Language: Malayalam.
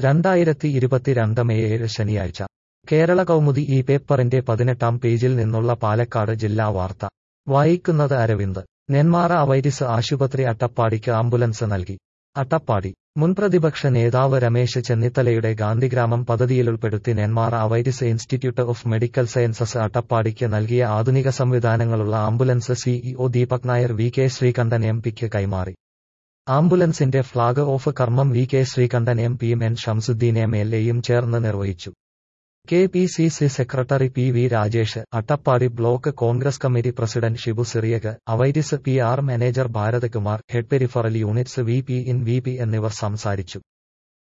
രണ്ടായിരത്തി ഇരുപത്തിരണ്ട് മെയ് ഏഴ് ശനിയാഴ്ച കേരള കൗമുദി ഈ പേപ്പറിന്റെ പതിനെട്ടാം പേജിൽ നിന്നുള്ള പാലക്കാട് ജില്ലാ വാർത്ത വായിക്കുന്നത് അരവിന്ദ് നെന്മാറ അവൈരിസ് ആശുപത്രി അട്ടപ്പാടിക്ക് ആംബുലൻസ് നൽകി അട്ടപ്പാടി മുൻ പ്രതിപക്ഷ നേതാവ് രമേശ് ചെന്നിത്തലയുടെ ഗാന്ധിഗ്രാമം പദ്ധതിയിലുൾപ്പെടുത്തി നെന്മാറ അവൈരിസ് ഇൻസ്റ്റിറ്റ്യൂട്ട് ഓഫ് മെഡിക്കൽ സയൻസസ് അട്ടപ്പാടിക്ക് നൽകിയ ആധുനിക സംവിധാനങ്ങളുള്ള ambulance CEO Deepak Nair V K Sreekandan M പിക്ക് കൈമാറി ആംബുലൻസിന്റെ ഫ്ളാഗ് ഓഫ് കർമ്മം വി കെ ശ്രീകണ്ഠൻ എം പിയും എൻ ഷംസുദ്ദീൻ എം എൽ എയും ചേർന്ന് നിർവഹിച്ചു K P C C secretary P V Rajesh Attappadi block Congress committee president Shibu Cyriac അവൈരിസ് P R manager Bharathakumar head peripheral units V P in V P എന്നിവർ സംസാരിച്ചു